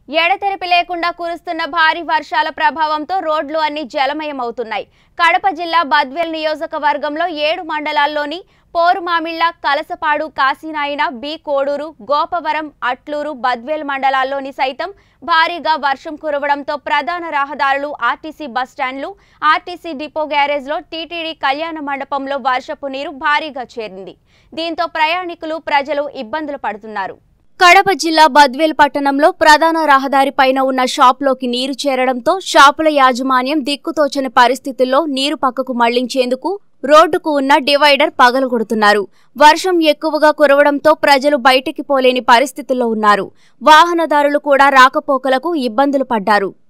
ఎడతెరిపి లేకుండా కురుస్తున్న భారీ వర్షాల ప్రభావంతో రోడ్లు అన్ని జలమయమవుతున్నాయి కడప జిల్లా బద్వేల్ నియోజకవర్గంలో ఏడు మండలాల్లోని పోరుమామిళ్ల కలసపాడు కాశీనాయన బి కోడూరు గోపవరం అట్లూరు బద్వేల్ మండలాల్లోని సైతం భారీగా వర్షం కురవడంతో ప్రధాన రహదారులు ఆర్టీసీ బస్టాండ్లు ఆర్టీసీ డిపో గ్యారేజ్లో టీటీడీ కళ్యాణ మండపంలో వర్షపు నీరు భారీగా చేరింది దీంతో ప్రయాణికులు ప్రజలు ఇబ్బందులు పడుతున్నారు కడప జిల్లా బద్వేల్ పట్టణంలో ప్రధాన రహదారి పైన ఉన్న షాప్లోకి నీరు చేరడంతో షాపుల యాజమాన్యం దిక్కుతోచని పరిస్థితుల్లో నీరు పక్కకు మళ్లించేందుకు రోడ్డుకు ఉన్న డివైడర్ పగలగొడుతున్నారు వర్షం ఎక్కువగా కురవడంతో ప్రజలు బయటికి పోలేని పరిస్థితుల్లో ఉన్నారు వాహనదారులు కూడా రాకపోకలకు ఇబ్బందులు పడ్డారు